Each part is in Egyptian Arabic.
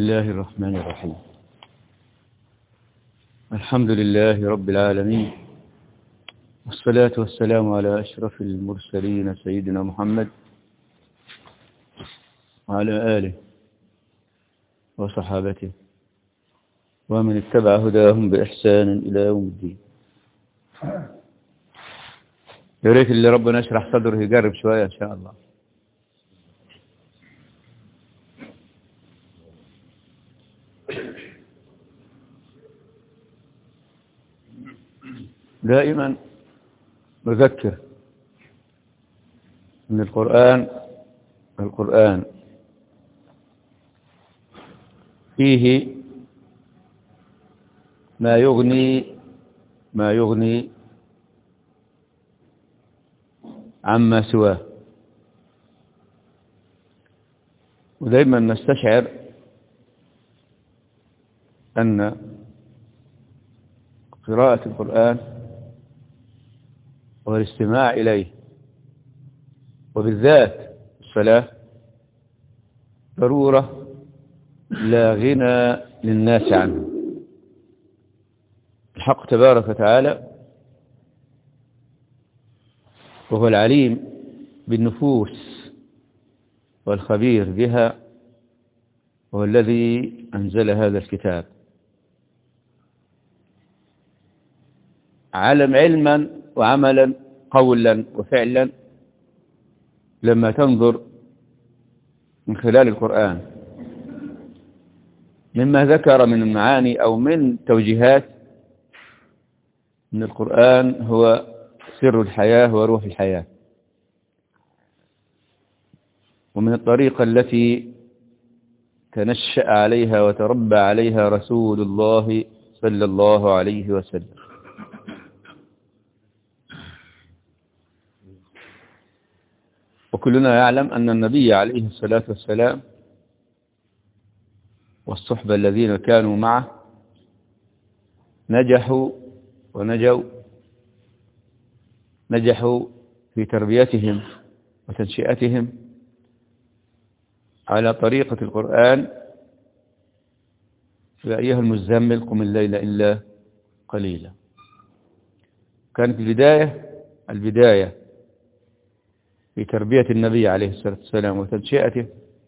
الله الرحمن الرحيم الحمد لله رب العالمين والصلاة والسلام على أشرف المرسلين سيدنا محمد وعلى آله وصحابته ومن اتبع هداهم بإحسان إلى يوم الدين يا ريت اللي ربنا يشرح صدره يقرب شوية إن شاء الله دائما نذكر ان القرآن القرآن فيه ما يغني ما يغني عما سواه ودائما نستشعر أن قراءة القرآن والاستماع إليه وبالذات الصلاة ضرورة لا غنى للناس عنه الحق تبارك وتعالى وهو العليم بالنفوس والخبير بها هو الذي أنزل هذا الكتاب علم علما وعملا قولا وفعلا لما تنظر من خلال القرآن مما ذكر من المعاني أو من توجيهات من القرآن هو سر الحياة وروح الحياة ومن الطريقة التي تنشأ عليها وتربى عليها رسول الله صلى الله عليه وسلم وكلنا يعلم أن النبي عليه الصلاة والسلام والصحبة الذين كانوا معه نجحوا ونجوا نجحوا في تربيتهم وتنشئتهم على طريقة القرآن يا أيها المزمل قم الليل إلا قليلا كانت البداية البداية في تربية النبي عليه الصلاة والسلام وتنشئته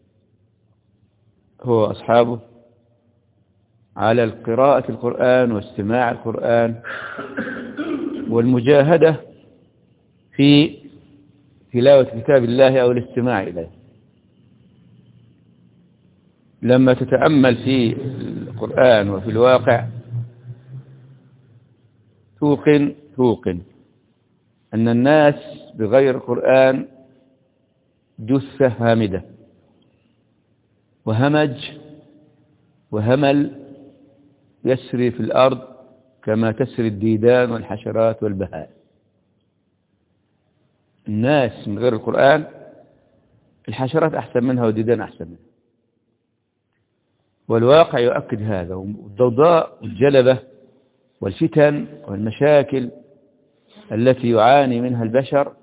هو أصحابه على قراءة القرآن واستماع القرآن والمجاهدة في تلاوة كتاب الله أو الاستماع إليه لما تتأمل في القرآن وفي الواقع توقن توقن أن الناس بغير القرآن جثة هامدة وهمج وهمل يسري في الأرض كما تسري الديدان والحشرات والبهائم الناس من غير القرآن الحشرات أحسن منها والديدان أحسن منها والواقع يؤكد هذا والضوضاء والجلبة والفتن والمشاكل التي يعاني منها البشر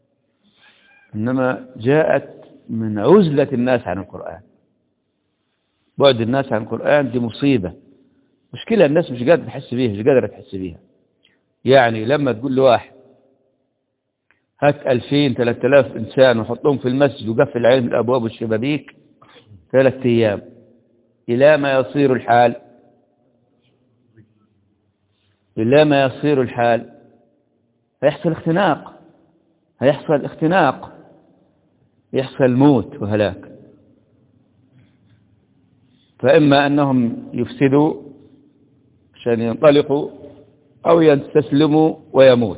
إنما جاءت من عزلة الناس عن القرآن بعد الناس عن القرآن دي مصيبة مشكلة الناس مش قادرة تحس بيها مش قادرة تحس بيها يعني لما تقول لواحد هات ألفين ثلاثة آلاف إنسان وحطهم في المسجد وقفل عليهم الأبواب والشبابيك ثلاثة أيام إلى ما يصير الحال إلى ما يصير الحال هيحصل اختناق هيحصل اختناق يحصل موت وهلاك فإما أنهم يفسدوا عشان ينطلقوا أو يستسلموا ويموت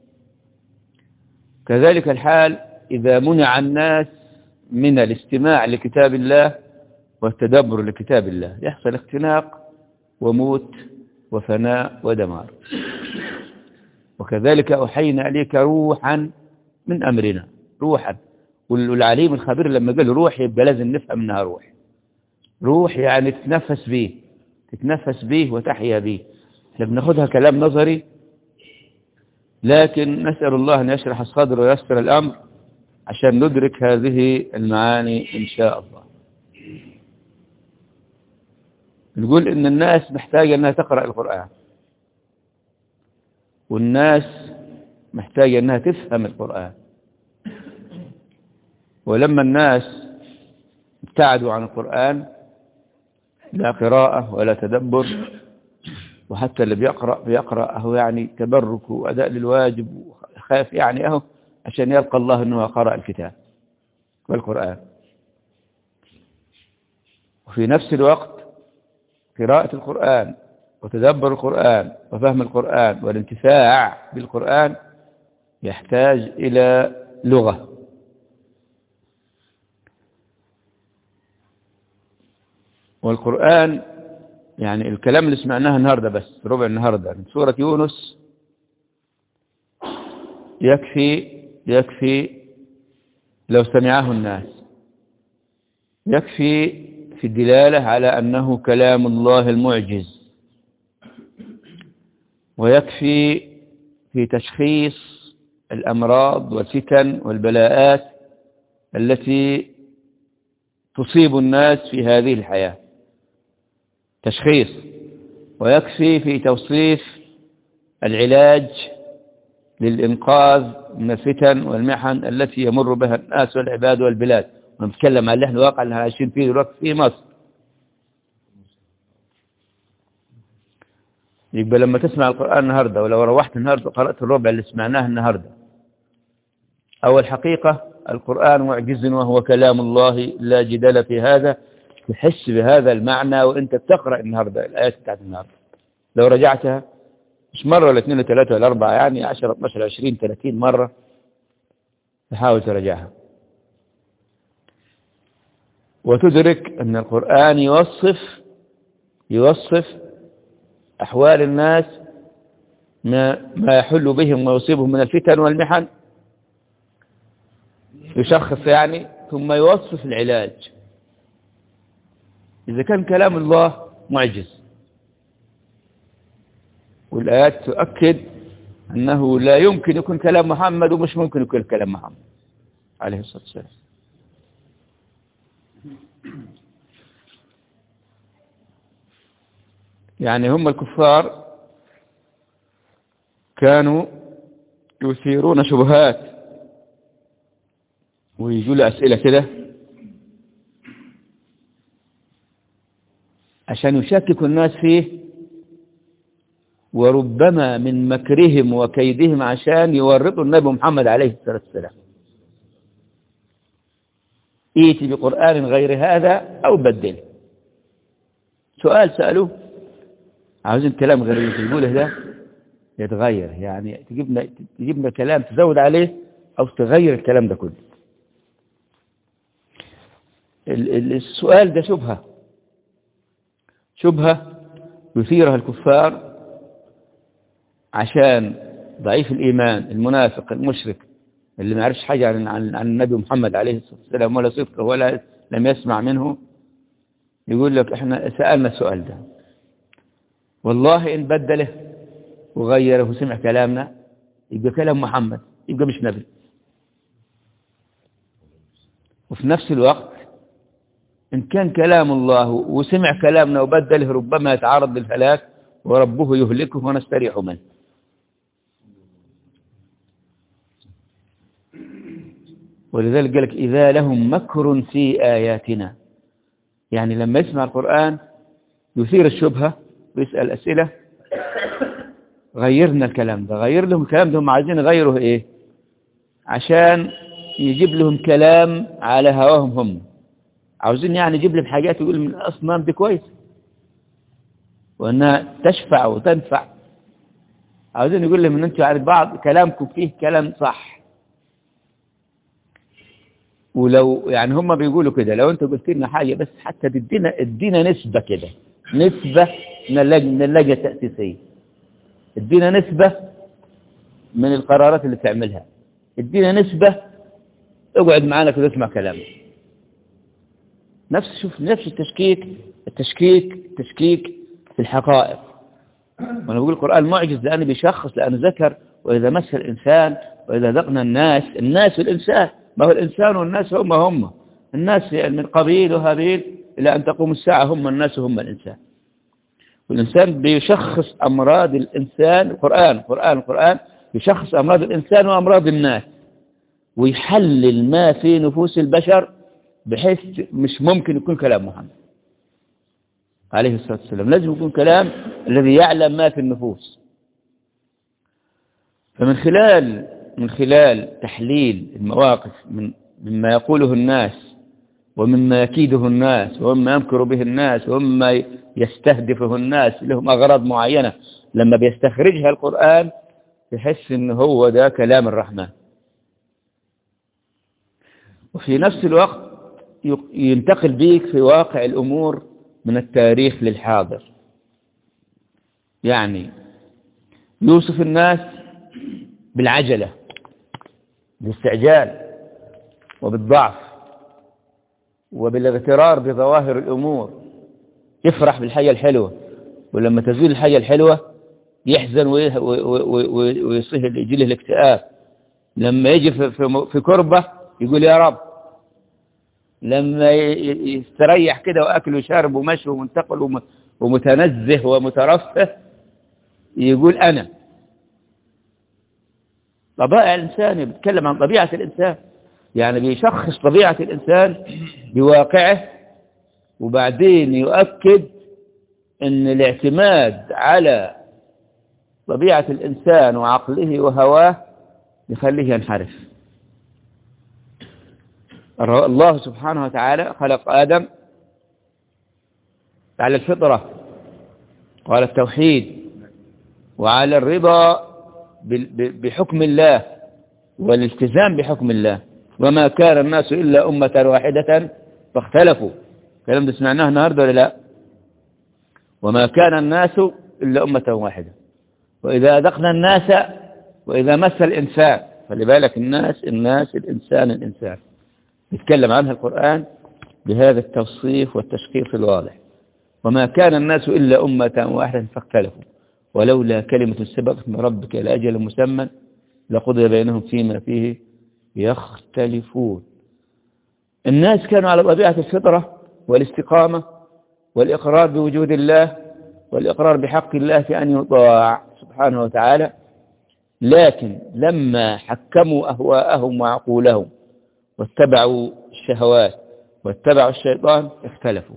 كذلك الحال إذا منع الناس من الاستماع لكتاب الله والتدبر لكتاب الله يحصل اختناق وموت وفناء ودمار وكذلك أوحينا عليك روحا من أمرنا روحا والعليم الخبير لما قال روح يبقى لازم نفهم انها روح روح يعني تتنفس به تتنفس به وتحيا به احنا بناخدها كلام نظري لكن نسأل الله أن يشرح الصدر ويسر الأمر عشان ندرك هذه المعاني إن شاء الله نقول إن الناس محتاجة أنها تقرأ القرآن والناس محتاجة أنها تفهم القرآن ولما الناس ابتعدوا عن القرآن لا قراءة ولا تدبر وحتى اللي بيقرأ بيقرأ أهو يعني تبرك وأداء للواجب وخاف يعني أهو عشان يلقى الله أنه قرأ الكتاب والقرآن وفي نفس الوقت قراءة القرآن وتدبر القرآن وفهم القرآن والانتفاع بالقرآن يحتاج إلى لغة والقرآن يعني الكلام اللي سمعناه النهاردة بس ربع النهاردة من سورة يونس يكفي يكفي لو سمعه الناس يكفي في الدلالة على أنه كلام الله المعجز ويكفي في تشخيص الأمراض والفتن والبلاءات التي تصيب الناس في هذه الحياة تشخيص ويكفي في توصيف العلاج للإنقاذ من الفتن والمحن التي يمر بها الناس والعباد والبلاد ونتكلم عن اللي احنا الواقع اللي عايشين فيه دلوقتي في مصر يبقى لما تسمع القرآن النهاردة ولو روحت النهاردة وقرأت الربع اللي سمعناه النهاردة أول حقيقة القرآن معجز وهو كلام الله لا جدال في هذا تحس بهذا المعنى وانت بتقرأ النهاردة الآيات بتاعت النهاردة لو رجعتها مش مرة ولا اثنين ولا ثلاثة ولا أربعة يعني 10 12 20 30 مرة تحاول تراجعها وتدرك أن القرآن يوصف يوصف أحوال الناس ما, ما يحل بهم ويصيبهم من الفتن والمحن يشخص يعني ثم يوصف العلاج إذا كان كلام الله معجز والآيات تؤكد أنه لا يمكن يكون كلام محمد ومش ممكن يكون كلام محمد عليه الصلاة والسلام يعني هم الكفار كانوا يثيرون شبهات ويجوا له أسئلة كده عشان يشككوا الناس فيه وربما من مكرهم وكيدهم عشان يورطوا النبي محمد عليه الصلاة والسلام ايتي بقرآن غير هذا أو بدله سؤال سألوه عاوزين كلام غير اللي تقوله ده يتغير يعني تجيبنا تجيبنا كلام تزود عليه أو تغير الكلام ده كله السؤال ده شبهة شبهة يثيرها الكفار عشان ضعيف الإيمان المنافق المشرك اللي ما يعرفش حاجة عن, عن, عن النبي محمد عليه الصلاة والسلام ولا صدقه ولا لم يسمع منه يقول لك احنا سألنا السؤال ده والله إن بدله وغيره وسمع كلامنا يبقى كلام محمد يبقى مش نبي وفي نفس الوقت إن كان كلام الله وسمع كلامنا وبدله ربما يتعرض للهلاك وربه يهلكه ونستريح منه ولذلك قال لك إذا لهم مكر في آياتنا يعني لما يسمع القرآن يثير الشبهة ويسأل أسئلة غيرنا الكلام ده غير لهم الكلام ده هم عايزين يغيروا إيه عشان يجيب لهم كلام على هواهم هم عاوزين يعني يجيب لهم حاجات يقول من الأصنام دي كويس وأنها تشفع وتنفع عاوزين يقول لهم ان انتوا يعني بعض كلامكم فيه كلام صح ولو يعني هم بيقولوا كده لو انت قلت لنا حاجة بس حتى تدينا ادينا نسبة كده نسبة من اللجنة, من اللجنة التأسيسية ادينا نسبة من القرارات اللي تعملها ادينا نسبة اقعد معانا كده اسمع كلامنا نفس شوف نفس التشكيك التشكيك التشكيك في الحقائق وانا بقول القرآن معجز لأنه بيشخص لأنه ذكر وإذا مس الإنسان وإذا ذقنا الناس الناس والإنسان ما هو الإنسان والناس هم هم الناس من قبيل وهابيل إلى أن تقوم الساعة هم الناس وهم الإنسان والإنسان بيشخص أمراض الإنسان القرآن القرآن القرآن يشخص أمراض الإنسان وأمراض الناس ويحلل ما في نفوس البشر بحيث مش ممكن يكون كلام محمد عليه الصلاة والسلام لازم يكون كلام الذي يعلم ما في النفوس فمن خلال من خلال تحليل المواقف من مما يقوله الناس ومما يكيده الناس ومما يمكر به الناس ومما يستهدفه الناس لهم أغراض معينة لما بيستخرجها القرآن يحس ان هو ده كلام الرحمن وفي نفس الوقت ينتقل بيك في واقع الأمور من التاريخ للحاضر يعني يوصف الناس بالعجلة بالاستعجال وبالضعف وبالاغترار بظواهر الأمور يفرح بالحياة الحلوة ولما تزول الحياة الحلوة يحزن ويصيح يجي له الاكتئاب لما يجي في, في, في كربة يقول يا رب لما يستريح كده وأكل وشارب ومشي ومنتقل ومتنزه ومترفه يقول أنا طبائع الإنسان بيتكلم عن طبيعة الإنسان يعني بيشخص طبيعة الإنسان بواقعه وبعدين يؤكد أن الاعتماد على طبيعة الإنسان وعقله وهواه يخليه ينحرف الله سبحانه وتعالى خلق آدم على الفطرة وعلى التوحيد وعلى الرضا بحكم الله والالتزام بحكم الله وما كان الناس إلا أمة واحدة فاختلفوا الكلام ده سمعناه النهاردة ولا لا وما كان الناس إلا أمة واحدة وإذا أذقنا الناس وإذا مس الإنسان خلي بالك الناس الناس الإنسان الإنسان يتكلم عنها القرآن بهذا التوصيف والتشخيص الواضح وما كان الناس إلا أمة واحدة فاختلفوا ولولا كلمة سبقت من ربك إلى أجل مسمى لقضي بينهم فيما فيه يختلفون الناس كانوا على طبيعة الفطرة والاستقامة والإقرار بوجود الله والإقرار بحق الله في أن يطاع سبحانه وتعالى لكن لما حكموا أهواءهم وعقولهم واتبعوا الشهوات واتبعوا الشيطان اختلفوا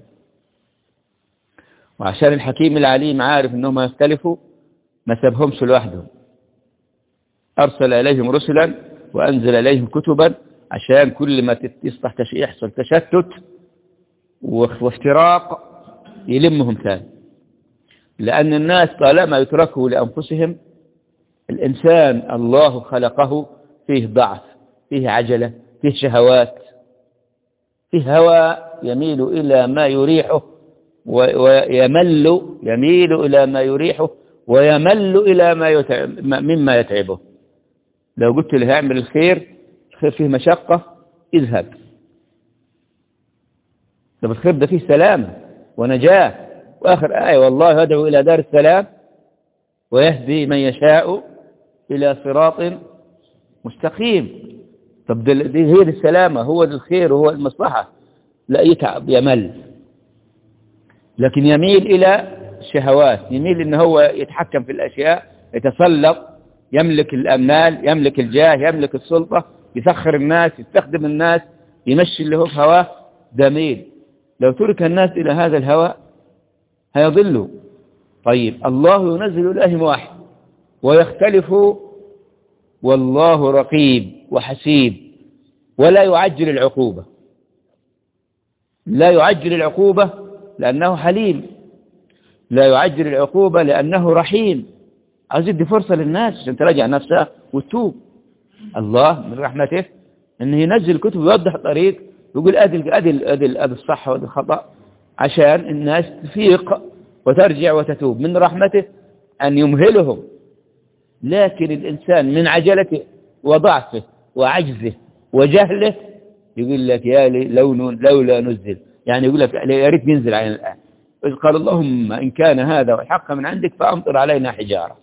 وعشان الحكيم العليم عارف انهم يختلفوا ما سابهمش لوحدهم أرسل إليهم رسلا وأنزل إليهم كتبا عشان كل ما يصلح يحصل تشتت وافتراق يلمهم ثاني لأن الناس طالما يتركوا لأنفسهم الإنسان الله خلقه فيه ضعف فيه عجلة فيه شهوات فيه هوى يميل إلى ما يريحه ويمل يميل إلى ما يريحه ويمل إلى ما يتعب مما يتعبه لو قلت له اعمل الخير الخير فيه مشقة اذهب طب الخير ده فيه سلامة ونجاة وآخر آية والله يدعو إلى دار السلام ويهدي من يشاء إلى صراط مستقيم طب دي هي دي السلامة هو دي الخير وهو المصلحة لا يتعب يمل لكن يميل إلى الشهوات يميل إن هو يتحكم في الأشياء يتسلط يملك الأمنال يملك الجاه يملك السلطة يسخر الناس يستخدم الناس يمشي اللي هو في هواه ده ميل لو ترك الناس إلى هذا الهوى هيضلوا طيب الله ينزل إليهم واحد ويختلف والله رقيب وحسيب ولا يعجل العقوبة لا يعجل العقوبة لأنه حليم لا يعجل العقوبة لأنه رحيم عايز يدي فرصة للناس عشان تراجع نفسها وتتوب الله من رحمته انه ينزل كتب ويوضح الطريق يقول ادي ادي ادي ادي الصح وادي الخطا عشان الناس تفيق وترجع وتتوب من رحمته ان يمهلهم لكن الانسان من عجلته وضعفه وعجزه وجهله يقول لك يا لي لو لولا نزل يعني يقول لك يا ريت ينزل علينا الان إذ قال اللهم إن كان هذا الحق من عندك فأمطر علينا حجارة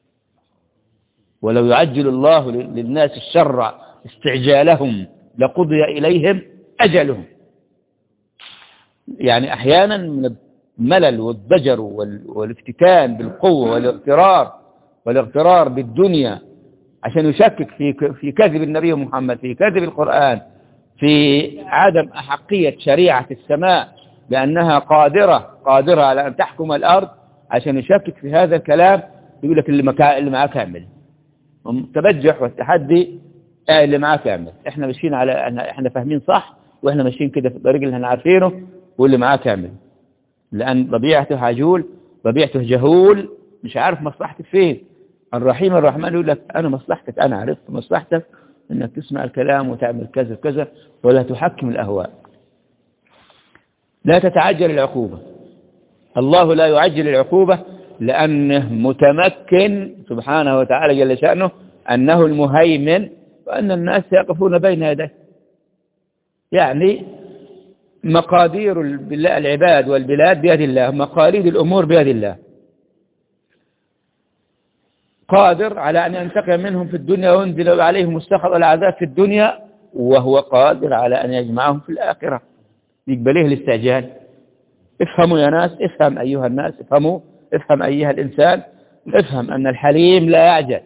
ولو يعجل الله للناس الشر استعجالهم لقضي إليهم أجلهم يعني أحيانا من الملل والضجر وال- والافتتان بالقوة والاغترار والاغترار بالدنيا عشان يشكك في في كذب النبي محمد في كذب القرآن في عدم أحقية شريعة السماء لأنها قادرة قادرة على أن تحكم الأرض عشان يشكك في هذا الكلام يقول لك اللي, مكا... اللي معاك اعمل التبجح والتحدي آه اللي معاك اعمل احنا ماشيين على احنا احنا فاهمين صح واحنا ماشيين كده في الطريق اللي احنا عارفينه واللي معاك اعمل لأن طبيعته عجول طبيعته جهول مش عارف مصلحتك فين الرحيم الرحمن يقول لك أنا مصلحتك أنا عرفت مصلحتك أنك تسمع الكلام وتعمل كذا كذا ولا تحكم الأهواء لا تتعجل العقوبة الله لا يعجل العقوبة لأنه متمكن سبحانه وتعالى جل شأنه أنه المهيمن وأن الناس يقفون بين يديه يعني مقادير العباد والبلاد بيد الله مقاليد الأمور بيد الله قادر على أن ينتقم منهم في الدنيا وينزل عليهم السخط والعذاب في الدنيا وهو قادر على أن يجمعهم في الآخرة يقبليه الاستعجال افهموا يا ناس افهم أيها الناس افهموا افهم أيها الإنسان افهم أن الحليم لا يعجل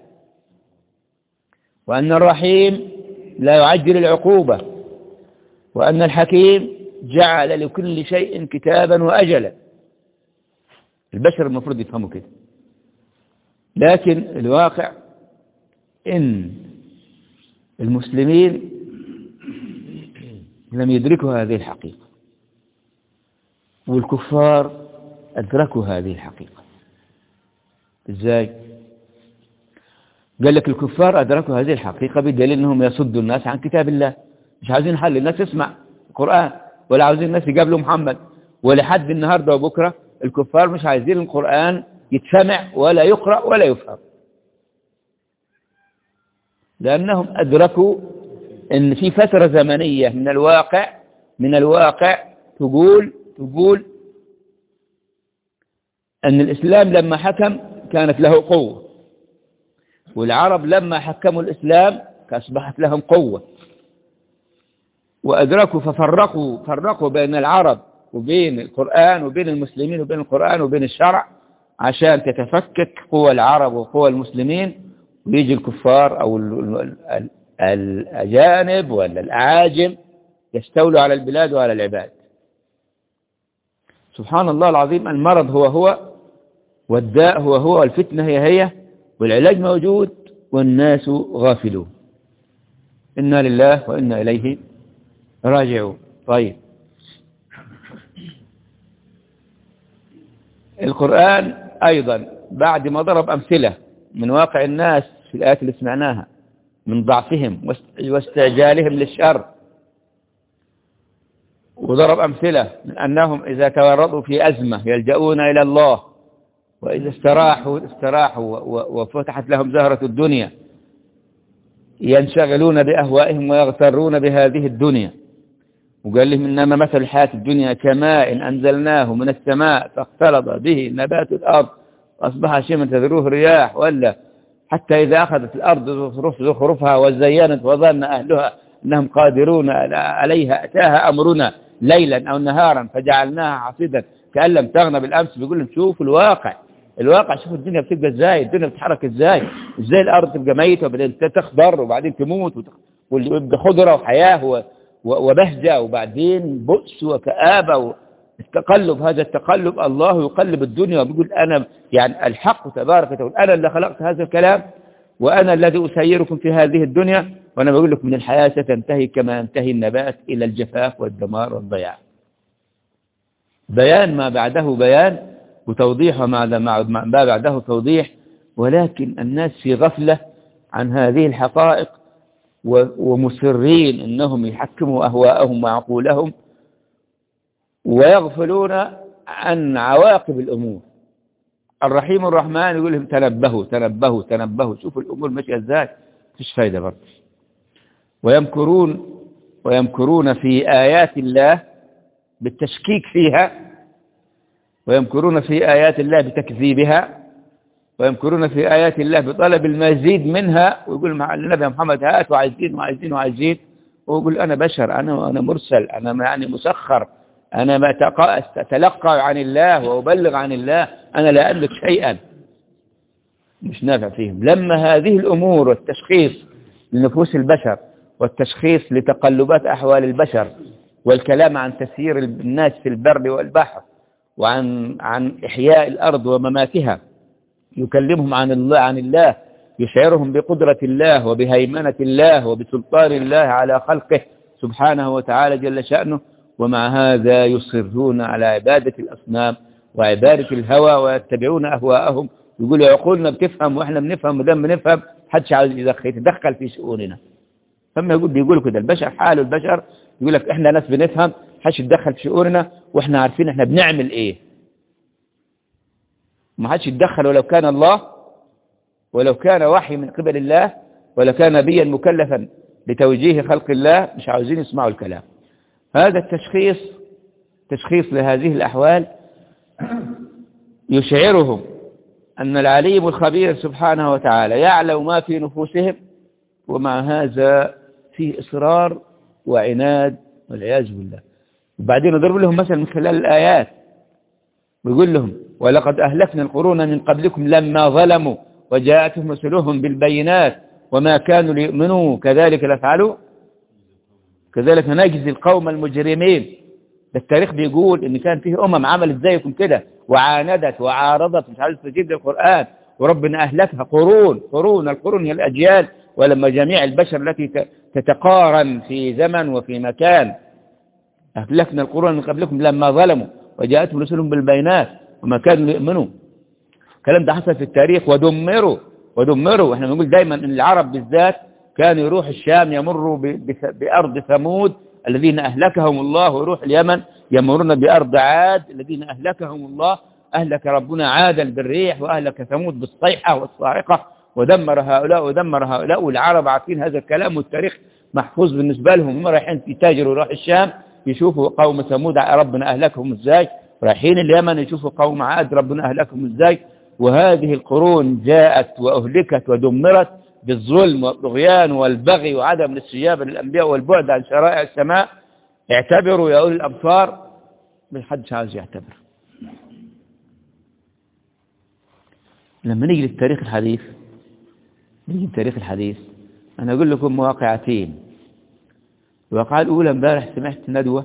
وأن الرحيم لا يعجل العقوبة وأن الحكيم جعل لكل شيء كتابا وأجلا البشر المفروض يفهموا كده لكن الواقع إن المسلمين لم يدركوا هذه الحقيقة والكفار أدركوا هذه الحقيقة إزاي؟ قال لك الكفار أدركوا هذه الحقيقة بدليل أنهم يصدوا الناس عن كتاب الله مش عايزين حل الناس تسمع القرآن ولا عاوزين الناس يقابلوا محمد ولحد النهاردة وبكرة الكفار مش عايزين القرآن يتسمع ولا يقرأ ولا يفهم لأنهم أدركوا أن في فترة زمنية من الواقع من الواقع تقول تقول أن الإسلام لما حكم كانت له قوة والعرب لما حكموا الإسلام أصبحت لهم قوة وأدركوا ففرقوا فرقوا بين العرب وبين القرآن وبين المسلمين وبين القرآن وبين الشرع عشان تتفكك قوى العرب وقوى المسلمين ويجي الكفار أو الأجانب ولا الأعاجم يستولوا على البلاد وعلى العباد سبحان الله العظيم المرض هو هو والداء هو هو والفتنة هي هي والعلاج موجود والناس غافلون إنا لله وإنا إليه راجعون طيب القرآن أيضا بعد ما ضرب أمثلة من واقع الناس في الآيات اللي سمعناها من ضعفهم واستعجالهم للشر وضرب أمثلة من أنهم إذا تورطوا في أزمة يلجؤون إلى الله وإذا استراحوا استراحوا وفتحت لهم زهرة الدنيا ينشغلون بأهوائهم ويغترون بهذه الدنيا وقال لهم إنما مثل الحياة الدنيا كماء أنزلناه من السماء فاختلط به نبات الأرض وأصبح شيئا تذروه الرياح ولا حتى إذا أخذت الأرض زخرفها وزينت وظن أهلها أنهم قادرون عليها أتاها أمرنا ليلا أو نهارا فجعلناها حصيدا كأن لم تغنى بالأمس بيقول لهم شوفوا الواقع الواقع شوفوا الدنيا بتبقى ازاي الدنيا بتتحرك ازاي ازاي الأرض تبقى ميتة وبعدين تخضر وبعدين تموت ويبقى خضرة وحياة وبهجة وبعدين بؤس وكآبة التقلب هذا التقلب الله يقلب الدنيا وبيقول أنا يعني الحق تبارك وتعالى أنا اللي خلقت هذا الكلام وأنا الذي أسيركم في هذه الدنيا وأنا بقول لكم من الحياة ستنتهي كما ينتهي النبات إلى الجفاف والدمار والضياع بيان ما بعده بيان وتوضيح ما بعده توضيح ولكن الناس في غفلة عن هذه الحقائق ومسرين أنهم يحكموا أهواءهم وعقولهم ويغفلون عن عواقب الأمور الرحيم الرحمن يقول لهم تنبهوا تنبهوا تنبهوا شوفوا الأمور ماشية ازاي مفيش فايدة برضه ويمكرون ويمكرون في آيات الله بالتشكيك فيها ويمكرون في آيات الله بتكذيبها ويمكرون في آيات الله بطلب المزيد منها ويقول مع النبي محمد هات وعايزين وعايزين وعايزين ويقول أنا بشر أنا أنا مرسل أنا يعني مسخر أنا ما أتلقى عن الله وأبلغ عن الله أنا لا أملك شيئا مش نافع فيهم لما هذه الأمور والتشخيص لنفوس البشر والتشخيص لتقلبات أحوال البشر والكلام عن تسيير الناس في البر والبحر وعن عن إحياء الأرض ومماتها يكلمهم عن الله عن الله يشعرهم بقدرة الله وبهيمنة الله وبسلطان الله على خلقه سبحانه وتعالى جل شأنه ومع هذا يصرون على عبادة الأصنام وعبادة الهوى ويتبعون أهواءهم يقولوا عقولنا بتفهم وإحنا بنفهم ودام بنفهم حدش عاوز يتدخل في شؤوننا فما يقول بيقولوا كده البشر حاله البشر يقول لك إحنا ناس بنفهم حدش يتدخل في شؤوننا وإحنا عارفين إحنا بنعمل إيه ما حدش يتدخل ولو كان الله ولو كان وحي من قبل الله ولو كان نبيا مكلفا لتوجيه خلق الله مش عاوزين يسمعوا الكلام هذا التشخيص تشخيص لهذه الأحوال يشعرهم أن العليم الخبير سبحانه وتعالى يعلم ما في نفوسهم ومع هذا فيه إصرار وعناد والعياذ بالله وبعدين يضرب لهم مثلا من خلال الآيات ويقول لهم ولقد أهلكنا القرون من قبلكم لما ظلموا وجاءتهم رسلهم بالبينات وما كانوا ليؤمنوا كذلك نفعلوا كذلك نجزي القوم المجرمين التاريخ بيقول ان كان فيه امم عملت زيكم كده وعاندت وعارضت مش عارف تجيب القرآن وربنا أهلكها قرون قرون القرون هي الأجيال ولما جميع البشر التي تتقارن في زمن وفي مكان أهلكنا القرون من قبلكم لما ظلموا وجاءتهم رسلهم بالبينات وما كانوا ليؤمنوا الكلام ده حصل في التاريخ ودمروا ودمروا احنا بنقول دايما ان العرب بالذات كانوا يروح الشام يمروا بأرض ثمود الذين أهلكهم الله ويروح اليمن يمرون بأرض عاد الذين أهلكهم الله أهلك ربنا عادا بالريح وأهلك ثمود بالصيحة والصاعقة ودمر هؤلاء ودمر هؤلاء والعرب عارفين هذا الكلام والتاريخ محفوظ بالنسبة لهم هم رايحين يتاجروا يروح الشام يشوفوا قوم ثمود ربنا أهلكهم ازاي رايحين اليمن يشوفوا قوم عاد ربنا أهلكهم ازاي وهذه القرون جاءت وأهلكت ودمرت بالظلم والطغيان والبغي وعدم الاستجابة للأنبياء والبعد عن شرائع السماء اعتبروا يا أولي الأبصار ما حدش عاوز يعتبر لما نيجي للتاريخ الحديث نيجي للتاريخ الحديث أنا أقول لكم واقعتين الواقعة الأولى امبارح سمعت ندوة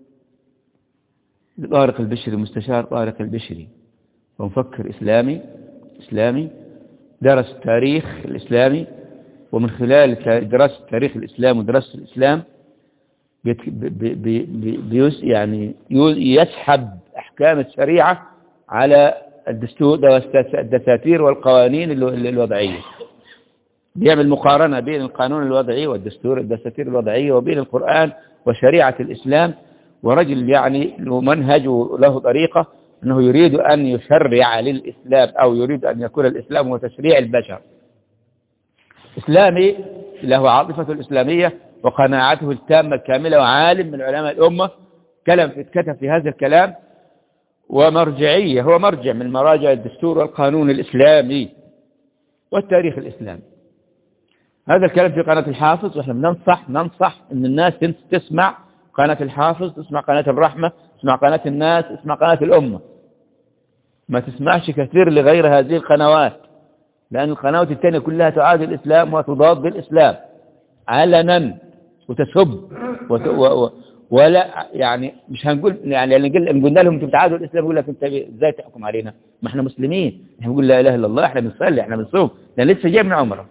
لطارق البشري المستشار طارق البشري ومفكر إسلامي إسلامي درس التاريخ الإسلامي ومن خلال دراسة تاريخ الإسلام ودراسة الإسلام بيس يعني يسحب أحكام الشريعة على الدستور الدساتير والقوانين الوضعية بيعمل مقارنة بين القانون الوضعي والدستور الدساتير الوضعية وبين القرآن وشريعة الإسلام ورجل يعني له منهج وله طريقة أنه يريد أن يشرع للإسلام أو يريد أن يكون الإسلام هو تشريع البشر إسلامي له عاطفة الإسلامية وقناعته التامة الكاملة وعالم من علماء الأمة كلام كتب في هذا الكلام ومرجعية هو مرجع من مراجع الدستور والقانون الإسلامي والتاريخ الإسلامي هذا الكلام في قناة الحافظ وإحنا بننصح ننصح أن الناس تسمع قناة الحافظ تسمع قناة الرحمة تسمع قناة الناس تسمع قناة الأمة ما تسمعش كثير لغير هذه القنوات لأن القنوات الثانية كلها تعادي الإسلام وتضاد الإسلام علنا وتسب وت... و... و... ولا يعني مش هنقول يعني ان قلنا لهم انتم تعادوا الاسلام يقول لك انت ازاي تحكم علينا ما احنا مسلمين احنا بنقول لا اله الا الله احنا بنصلي احنا بنصوم لان لسه جاي من عمره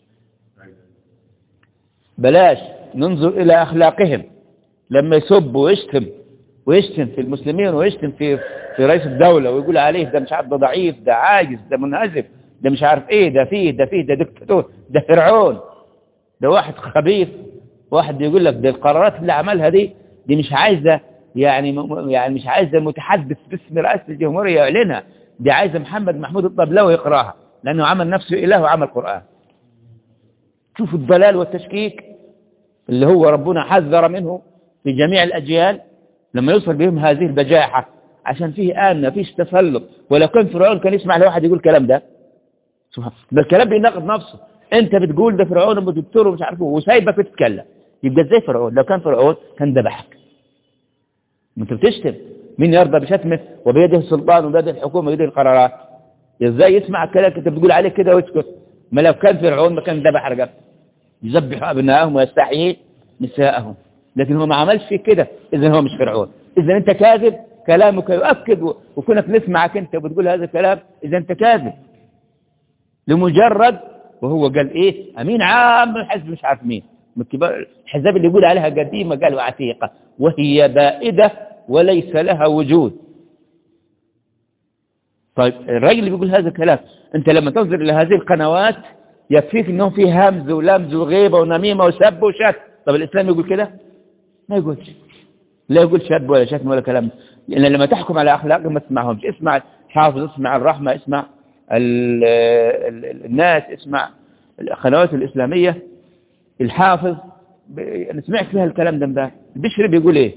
بلاش ننظر الى اخلاقهم لما يسب ويشتم ويشتم في المسلمين ويشتم في في رئيس الدولة ويقول عليه ده مش عارف ده ضعيف ده عاجز ده منهزم ده مش عارف ايه ده فيه ده فيه ده دكتاتور ده فرعون ده واحد خبيث واحد بيقول لك ده القرارات اللي عملها دي دي مش عايزة يعني يعني مش عايزة متحدث باسم رئاسة الجمهورية يعلنها دي عايزة محمد محمود الطبلاوي يقراها لأنه عمل نفسه إله وعمل قرآن شوفوا الضلال والتشكيك اللي هو ربنا حذر منه في جميع الأجيال لما يوصل بهم هذه البجاحة عشان فيه آن ما فيش تسلط ولو كان فرعون كان يسمع لواحد يقول الكلام ده سبحان ده الكلام بيناقض نفسه انت بتقول ده فرعون ودكتور ومش عارف وسايبك بتتكلم يبقى ازاي فرعون لو كان فرعون كان ذبحك انت بتشتم مين يرضى بشتمه وبيده السلطان وبيده الحكومه وبيده القرارات ازاي يسمع كلامك انت بتقول عليه كده ويسكت ما لو كان فرعون ما كان ذبح رقبته يذبح ابنائهم ويستحيي نساءهم لكن هو ما عملش فيه كده اذا هو مش فرعون اذا انت كاذب كلامك يؤكد وكونك نسمعك انت وبتقول هذا الكلام اذا انت كاذب لمجرد وهو قال ايه امين عام الحزب مش عارف مين من كبار الحزاب اللي يقول عليها قديمه قالوا عتيقه وهي بائده وليس لها وجود طيب الراجل اللي بيقول هذا الكلام انت لما تنظر الى هذه القنوات يكفيك انه في همز ولمز وغيبه ونميمه وسب وشتم طب الاسلام يقول كده ما يقولش لا يقول شاب ولا شتم ولا كلام لان لما تحكم على اخلاقهم ما تسمعهمش اسمع الحافظ اسمع الرحمه اسمع ال ال الناس اسمع القنوات الاسلاميه الحافظ انا سمعت فيها الكلام ده امبارح البشري بيقول ايه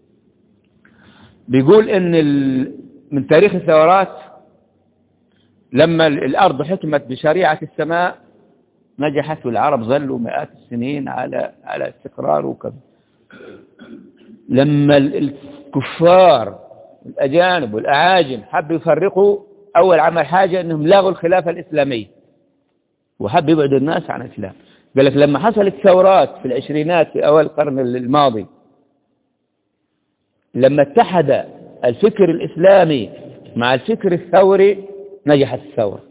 بيقول ان ال... من تاريخ الثورات لما الارض حكمت بشريعه السماء نجحت والعرب ظلوا مئات السنين على على استقرار وكذا لما الكفار الأجانب والأعاجم حبوا يفرقوا أول عمل حاجة أنهم لغوا الخلافة الإسلامية وحب يبعدوا الناس عن الإسلام قال لك لما حصلت ثورات في العشرينات في أول القرن الماضي لما اتحد الفكر الإسلامي مع الفكر الثوري نجحت الثورة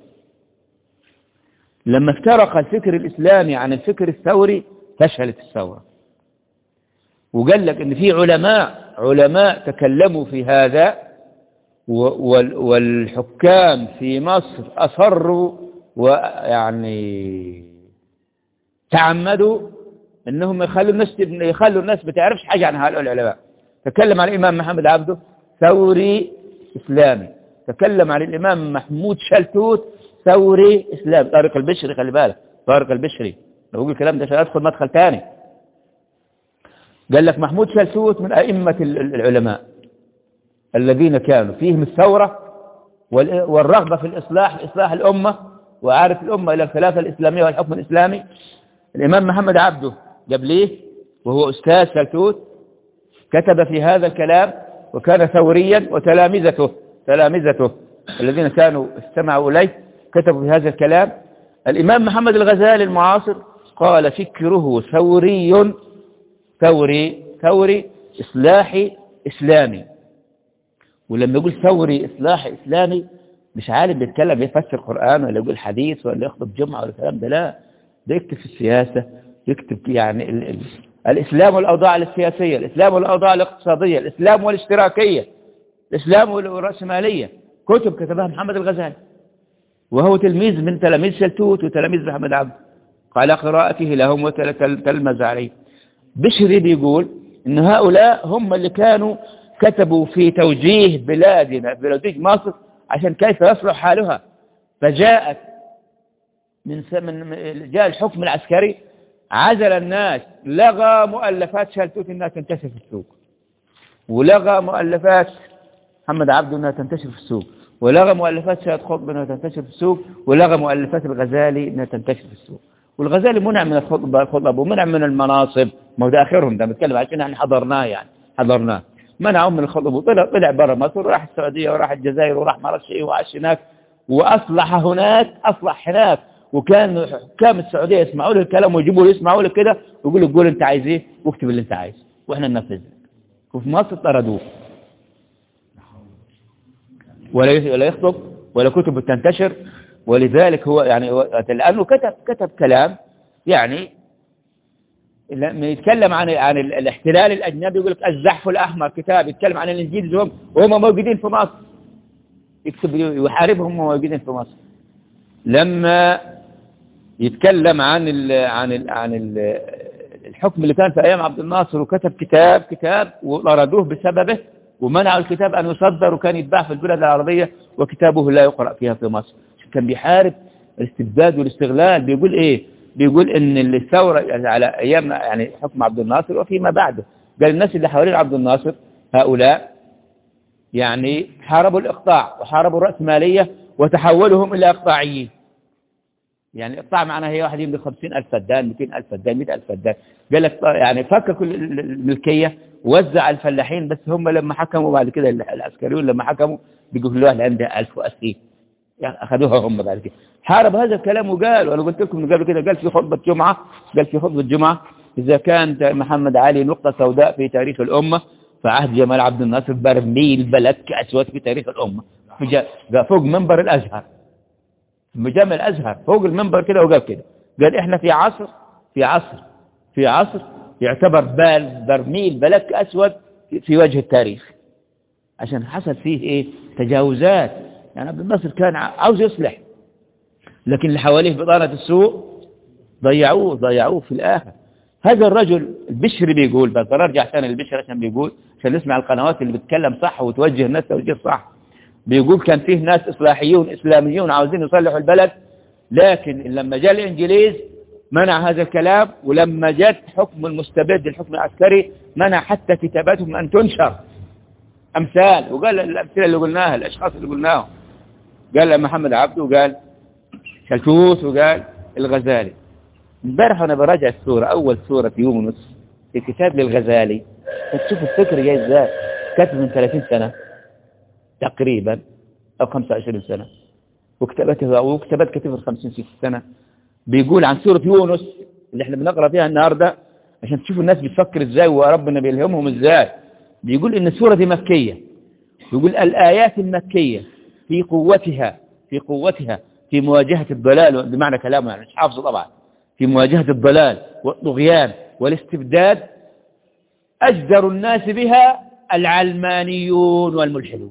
لما افترق الفكر الإسلامي عن الفكر الثوري فشلت الثورة وقال لك ان في علماء علماء تكلموا في هذا والحكام في مصر أصروا ويعني تعمدوا انهم يخلوا الناس يخلوا الناس ما تعرفش حاجه عن هؤلاء العلماء تكلم عن الامام محمد عبده ثوري اسلامي تكلم عن الامام محمود شلتوت ثوري اسلامي طارق البشري خلي بالك طارق البشري لو يقول الكلام ده عشان ادخل مدخل ثاني قال لك محمود شلتوت من أئمة العلماء الذين كانوا فيهم الثورة والرغبة في الإصلاح إصلاح الأمة وعارف الأمة إلى الخلافة الإسلامية والحكم الإسلامي الإمام محمد عبده قبليه وهو أستاذ شلتوت كتب في هذا الكلام وكان ثوريا وتلامذته تلامذته الذين كانوا استمعوا إليه كتبوا في هذا الكلام الإمام محمد الغزالي المعاصر قال فكره ثوري ثوري ثوري إصلاحي إسلامي ولما يقول ثوري إصلاحي إسلامي مش عالم بيتكلم يفسر قرآن ولا يقول حديث ولا يخطب جمعة ولا الكلام ده لا ده يكتب في السياسة يكتب يعني ال ال الإسلام والأوضاع السياسية الإسلام والأوضاع الاقتصادية الإسلام والاشتراكية الإسلام والرأسمالية كتب كتبها محمد الغزالي وهو تلميذ من تلاميذ شلتوت وتلاميذ محمد عبد على قراءته لهم وتلمذ عليه بشري بيقول ان هؤلاء هم اللي كانوا كتبوا في توجيه بلادنا بلاد مصر عشان كيف يصلح حالها فجاءت من من جاء الحكم العسكري عزل الناس لغى مؤلفات شلتوت انها تنتشر في السوق ولغى مؤلفات محمد عبده انها تنتشر في السوق ولغى مؤلفات شهد خطب انها تنتشر في السوق ولغى مؤلفات الغزالي انها تنتشر في السوق والغزالي منع من الخطبة الخطب ومنع من المناصب ما هو ده آخرهم ده بتكلم عشان احنا حضرناه يعني حضرناه منعهم من الخطب وطلع طلع برا مصر وراح السعودية وراح الجزائر وراح ما اعرفش ايه وعاش هناك وأصلح هناك أصلح هناك وكان حكام السعودية يسمعوا له الكلام ويجيبوا له يسمعوا له كده ويقولوا قول انت عايز ايه واكتب اللي انت عايزه واحنا ننفذ لك وفي مصر طردوه ولا ولا يخطب ولا كتب تنتشر ولذلك هو يعني لأنه كتب كتب كلام يعني لما يتكلم عن عن الاحتلال الأجنبي يقول لك الزحف الأحمر كتاب يتكلم عن الإنجيل وهم موجودين في مصر يكتب يحاربهم وهم موجودين في مصر لما يتكلم عن ال عن ال عن ال الحكم اللي كان في أيام عبد الناصر وكتب كتاب كتاب وطردوه بسببه ومنعوا الكتاب أن يصدر وكان يتباع في البلاد العربية وكتابه لا يقرأ فيها في مصر كان بيحارب الاستبداد والاستغلال بيقول ايه بيقول ان الثورة يعني على ايام يعني حكم عبد الناصر وفيما بعده قال الناس اللي حوالين عبد الناصر هؤلاء يعني حاربوا الاقطاع وحاربوا الرأسمالية وتحولهم الى اقطاعيين يعني اقطاع معناها هي واحد يملك 50 ألف فدان 200 ألف فدان 100 ألف فدان قال لك يعني فككوا الملكية وزع الفلاحين بس هم لما حكموا بعد كده العسكريون لما حكموا بيقولوا له عنده 1000 وأسير أخذوها هم بعد كده حارب هذا الكلام وقال وأنا قلت لكم قبل كده قال في خطبة جمعة قال في خطبة جمعة إذا كان محمد علي نقطة سوداء في تاريخ الأمة فعهد جمال عبد الناصر برميل بلد كأسود في تاريخ الأمة فوق منبر الأزهر مجامع الأزهر فوق المنبر كده وقال كده قال إحنا في عصر في عصر في عصر يعتبر بال برميل بلد كأسود في وجه التاريخ عشان حصل فيه إيه تجاوزات يعني عبد الناصر كان عاوز يصلح لكن اللي حواليه بطانة السوء ضيعوه ضيعوه في الآخر هذا الرجل البشري بيقول بس ارجع ثاني للبشري عشان بيقول عشان نسمع القنوات اللي بتتكلم صح وتوجه الناس توجيه صح بيقول كان فيه ناس إصلاحيون إسلاميون عاوزين يصلحوا البلد لكن لما جاء الإنجليز منع هذا الكلام ولما جاء حكم المستبد الحكم العسكري منع حتى كتاباتهم أن تنشر أمثال وقال الأمثلة اللي قلناها الأشخاص اللي قلناهم قال محمد عبده وقال شلتوت وقال الغزالي امبارح وانا براجع السورة اول سورة في يوم ونص في كتاب للغزالي تشوف الفكر جاي ازاي كاتب من 30 سنة تقريبا او 25 سنة وكتابته وكتابات كتب 50 60 سنة بيقول عن سورة يونس اللي احنا بنقرا فيها النهاردة عشان تشوفوا الناس بتفكر ازاي وربنا بيلهمهم ازاي بيقول ان السورة دي مكية بيقول الآيات المكية في قوتها في قوتها في مواجهة الضلال بمعنى كلامه يعني مش حافظه طبعا في مواجهة الضلال والطغيان والاستبداد أجدر الناس بها العلمانيون والملحدون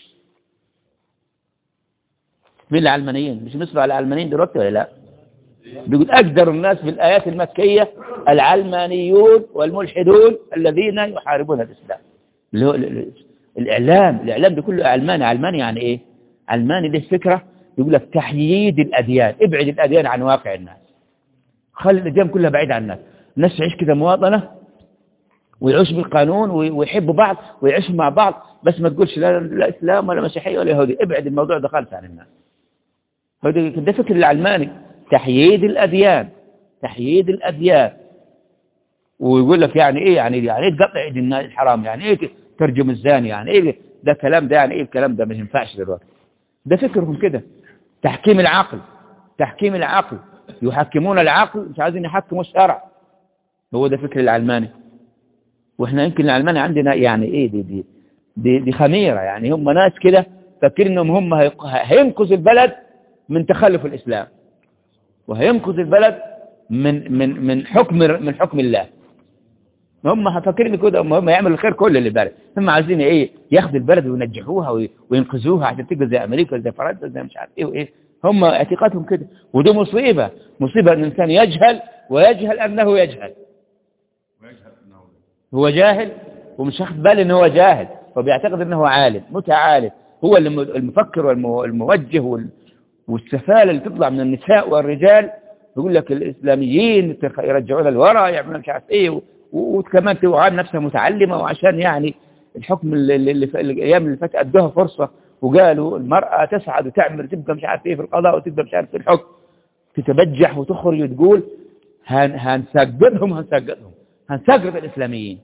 مين العلمانيين مش نسمع العلمانيين دلوقتي ولا لا بيقول أقدر الناس في الآيات المكية العلمانيون والملحدون الذين يحاربون الإسلام اللي هو الإعلام الإعلام ده كله علماني علماني يعني إيه علماني ده فكرة يقول لك تحييد الأديان ابعد الأديان عن واقع الناس خلي الأديان كلها بعيدة عن الناس الناس تعيش كده مواطنة ويعيش بالقانون ويحبوا بعض ويعيشوا مع بعض بس ما تقولش لا, لا إسلام ولا مسيحية ولا يهودي ابعد الموضوع ده خالص عن الناس ده فكر العلماني تحييد الأديان تحييد الأديان ويقول لك يعني ايه يعني يعني ايه تقطع ايد الناس الحرام يعني ايه ترجم الزاني يعني ايه ده كلام ده يعني ايه الكلام ده ما ينفعش دلوقتي ده فكرهم كده تحكيم العقل تحكيم العقل يحكمون العقل مش عايزين يحكموا الشرع هو ده فكر العلماني واحنا يمكن العلماني عندنا يعني ايه دي دي دي, دي خميرة يعني هم ناس كده فاكرين انهم هم هينقذ البلد من تخلف الاسلام وهينقذ البلد من من من حكم من حكم الله هم فاكرين كده هم يعملوا الخير كله للبلد هم عايزين ايه ياخدوا البلد وينجحوها وينقذوها عشان تبقى زي امريكا زي فرنسا زي مش عارف ايه وايه هم اعتقادهم كده ودي مصيبة مصيبة ان الانسان يجهل ويجهل انه يجهل هو جاهل ومش واخد باله ان هو جاهل وبيعتقد انه عالم متعالم هو المفكر والموجه والسفالة اللي تطلع من النساء والرجال يقول لك الاسلاميين يرجعون الوراء يعملون مش عارف ايه وكمان توعان نفسها متعلمة وعشان يعني الحكم اللي, اللي في الايام اللي فاتت ادوها فرصة وقالوا المرأة تسعد وتعمل تبقى مش عارف ايه في القضاء وتبقى مش عارف في الحكم تتبجح وتخرج وتقول هن هنسقطهم هنسقطهم هنسقط الإسلاميين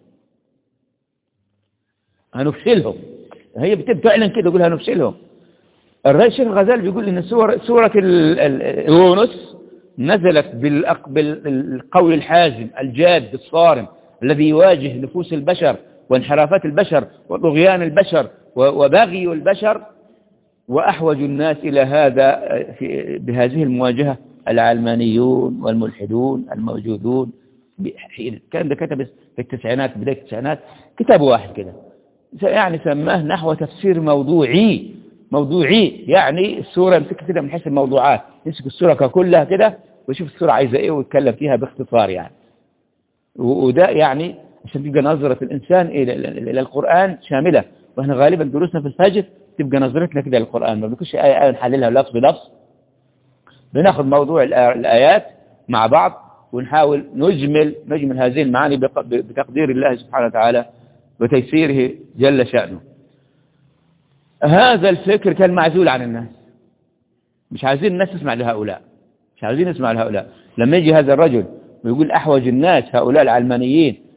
هنفشلهم هي بتعلن كده يقول هنفشلهم الرئيس الشيخ الغزالي بيقول ان سورة, سورة يونس نزلت بالقول الحازم الجاد الصارم الذي يواجه نفوس البشر وانحرافات البشر وطغيان البشر وبغي البشر وأحوج الناس إلى هذا في بهذه المواجهة العلمانيون والملحدون الموجودون كان ده كتب في التسعينات بداية التسعينات كتاب واحد كده يعني سماه نحو تفسير موضوعي موضوعي يعني السورة يمسك كده من حيث الموضوعات يمسك السورة ككلها كده ويشوف السورة عايزة ايه ويتكلم فيها باختصار يعني وده يعني عشان تبقى نظرة الإنسان إلى القرآن شاملة واحنا غالبا دروسنا في الفجر تبقى نظرتنا كده للقرآن ما بنكونش آية آية نحللها لفظ بلفظ بناخذ موضوع الآيات مع بعض ونحاول نجمل نجمل هذه المعاني بتقدير الله سبحانه وتعالى وتيسيره جل شأنه هذا الفكر كان معزول عن الناس مش عايزين الناس تسمع لهؤلاء مش عايزين نسمع لهؤلاء لما يجي هذا الرجل ويقول أحوج الناس هؤلاء العلمانيين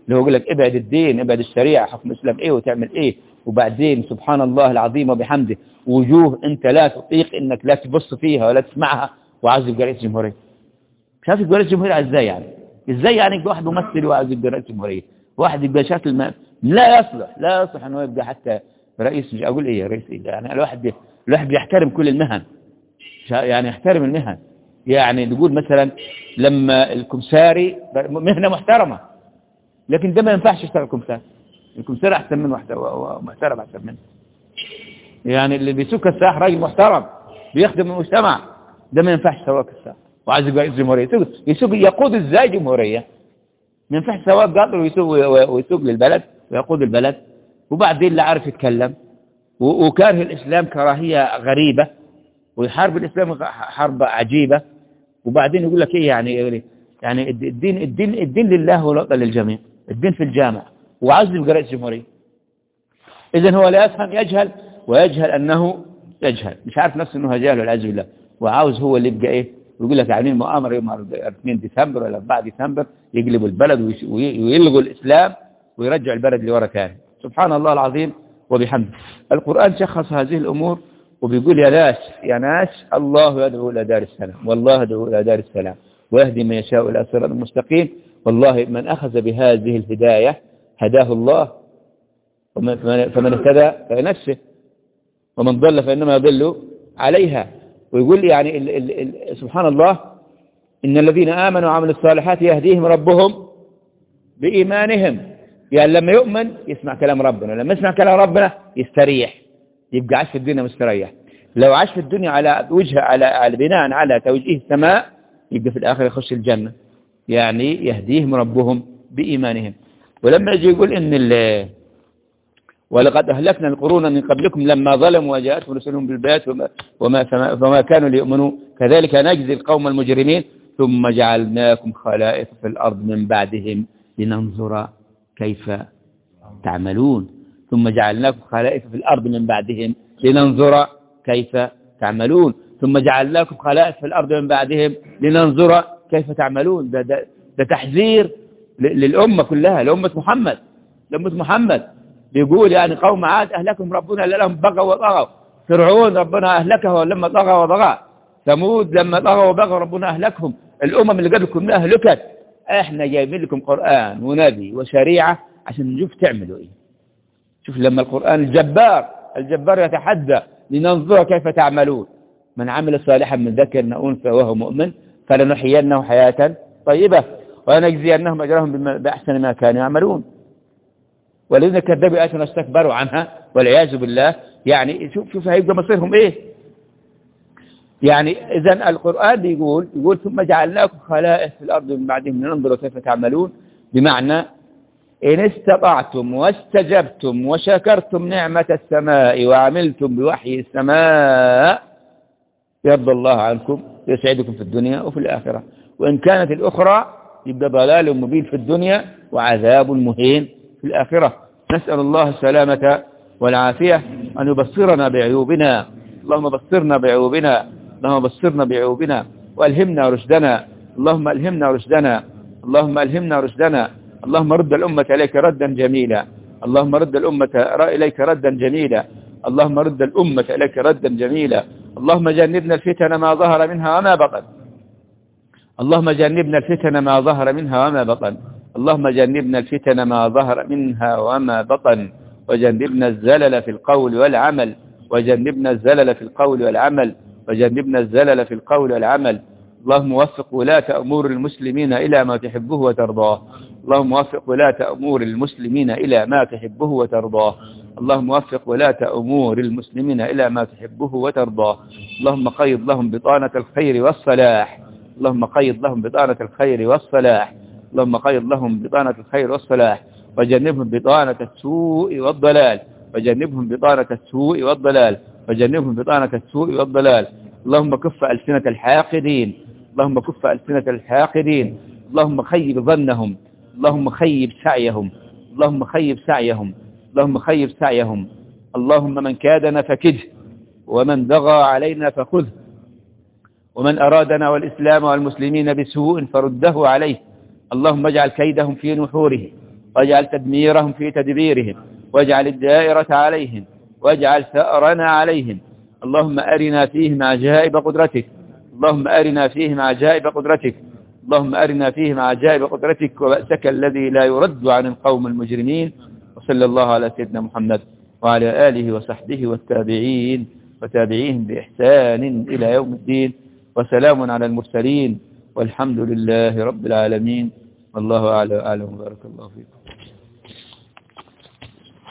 اللي هو يقول لك ابعد الدين ابعد الشريعة حكم الإسلام إيه وتعمل إيه وبعدين سبحان الله العظيم وبحمده وجوه أنت لا تطيق إنك لا تبص فيها ولا تسمعها وعايز يبقى رئيس جمهورية شايف يبقى رئيس جمهورية ازاي يعني ازاي يعني يبقى واحد ممثل وعايز يبقى رئيس جمهورية واحد يبقى شكل ما لا يصلح لا يصلح انه يبقى حتى رئيس مش اقول ايه رئيس ايه يعني الواحد بي... الواحد بيحترم كل المهن يعني يحترم المهن يعني نقول مثلا لما الكمساري مهنة محترمة لكن ده ما ينفعش يشتغل كمساري الكمساري احسن منه ومحترم احسن منه يعني اللي بيسوق الساح راجل محترم بيخدم المجتمع ده ما ينفعش سواق الساح وعايز يبقى رئيس جمهورية يسوق, يسوق يقود ازاي جمهورية ما ينفعش سواق قاطر ويسوق ويسوق للبلد ويقود البلد وبعدين لا عارف يتكلم وكاره الإسلام كراهية غريبة ويحارب الإسلام حرب عجيبة وبعدين يقول لك إيه يعني يعني الدين الدين الدين لله ولطة للجميع الدين في الجامع وعايز يبقى رئيس جمهورية إذا هو لا يفهم يجهل ويجهل أنه يجهل مش عارف نفسه أنه جاهل والعياذ بالله وعاوز هو اللي يبقى إيه ويقول لك عاملين مؤامرة يوم 2 ديسمبر ولا 4 ديسمبر يقلبوا البلد ويلغوا الإسلام ويرجع البلد لورا تاني سبحان الله العظيم وبحمده القرآن شخص هذه الأمور وبيقول يا ناس يا ناس الله يدعو إلى دار السلام والله يدعو إلى دار السلام ويهدي من يشاء إلى صراط المستقيم والله من أخذ بهذه الهداية هداه الله فمن اهتدى فنفسه ومن ضل فإنما يضل عليها ويقول يعني ال ال ال سبحان الله إن الذين آمنوا وعملوا الصالحات يهديهم ربهم بإيمانهم يعني لما يؤمن يسمع كلام ربنا لما يسمع كلام ربنا يستريح يبقى عاش في الدنيا مستريح لو عاش في الدنيا على وجه على, على بناء على توجيه السماء يبقى في الآخر يخش الجنة يعني يهديهم ربهم بإيمانهم ولما يجي يقول إن ولقد أهلكنا القرون من قبلكم لما ظلموا وجاءتهم رسلهم بالبيات وما, وما فما كانوا ليؤمنوا كذلك نجزي القوم المجرمين ثم جعلناكم خلائف في الأرض من بعدهم لننظر كيف تعملون ثم جعلناكم خلائف في الأرض من بعدهم لننظر كيف تعملون ثم جعلناكم خلائف في الأرض من بعدهم لننظر كيف تعملون ده, ده, ده تحذير للأمة كلها لأمة محمد لأمة محمد بيقول يعني قوم عاد أهلكم ربنا إلا لهم بغوا وطغوا فرعون ربنا أهلكه لما طغى وطغى ثمود لما طغوا وبغوا ربنا أهلكهم الأمم اللي قبلكم أهلكت احنا جايبين لكم قرآن ونبي وشريعة عشان نشوف تعملوا ايه شوف لما القرآن الجبار الجبار يتحدى لننظر كيف تعملون من عمل صالحا من ذكر أنثى وهو مؤمن فلنحيينه حياة طيبة ولنجزينهم أجرهم بأحسن ما كانوا يعملون والذين كذبوا آياتنا استكبروا عنها والعياذ بالله يعني شوف شوف هيبقى مصيرهم ايه يعني اذا القرآن بيقول يقول ثم جعلناكم خلائف في الأرض من بعدهم لننظر كيف تعملون بمعنى إن استطعتم واستجبتم وشكرتم نعمة السماء وعملتم بوحي السماء يرضى الله عنكم يسعدكم في الدنيا وفي الآخرة وإن كانت الأخرى يبقى ضلال مبين في الدنيا وعذاب مهين في الآخرة نسأل الله السلامة والعافية أن يبصرنا بعيوبنا اللهم بصرنا بعيوبنا اللهم بصرنا بعيوبنا وألهمنا رشدنا اللهم ألهمنا رشدنا اللهم ألهمنا رشدنا اللهم رد الأمة إليك ردا جميلا اللهم رد الأمة إليك ردا جميلا اللهم رد الأمة إليك ردا جميلا اللهم جنبنا الفتن ما ظهر منها وما بطن اللهم جنبنا الفتن ما ظهر منها وما بطن اللهم جنبنا الفتن ما ظهر منها وما بطن وجنبنا الزلل في القول والعمل وجنبنا الزلل في القول والعمل وجنبنا الزلل في القول والعمل اللهم وفق ولاة أمور المسلمين إلى ما تحبه وترضاه اللهم وفق ولاة أمور المسلمين إلى ما تحبه وترضاه اللهم وفق ولاة أمور المسلمين إلى ما تحبه وترضاه اللهم قيض لهم بطانة الخير والصلاح اللهم قيض لهم بطانة الخير والصلاح اللهم قيض لهم بطانة الخير والصلاح وجنبهم بطانة السوء والضلال وجنبهم بطانة السوء والضلال وجنبهم بطانة السوء والضلال اللهم كف ألسنة الحاقدين اللهم كف ألسنة الحاقدين اللهم خيب ظنهم اللهم خيب سعيهم اللهم خيب سعيهم اللهم خيب سعيهم اللهم من كادنا فكده ومن ضغى علينا فخذه ومن أرادنا والإسلام والمسلمين بسوء فرده عليه اللهم اجعل كيدهم في نحوره واجعل تدميرهم في تدبيرهم واجعل الدائرة عليهم واجعل ثأرنا عليهم اللهم أرنا فيهم عجائب قدرتك اللهم أرنا فيهم عجائب قدرتك اللهم أرنا فيهم عجائب قدرتك وبأسك الذي لا يرد عن القوم المجرمين وصلى الله على سيدنا محمد وعلى آله وصحبه والتابعين وتابعيهم بإحسان إلى يوم الدين وسلام على المرسلين والحمد لله رب العالمين والله أعلم وبارك الله فيكم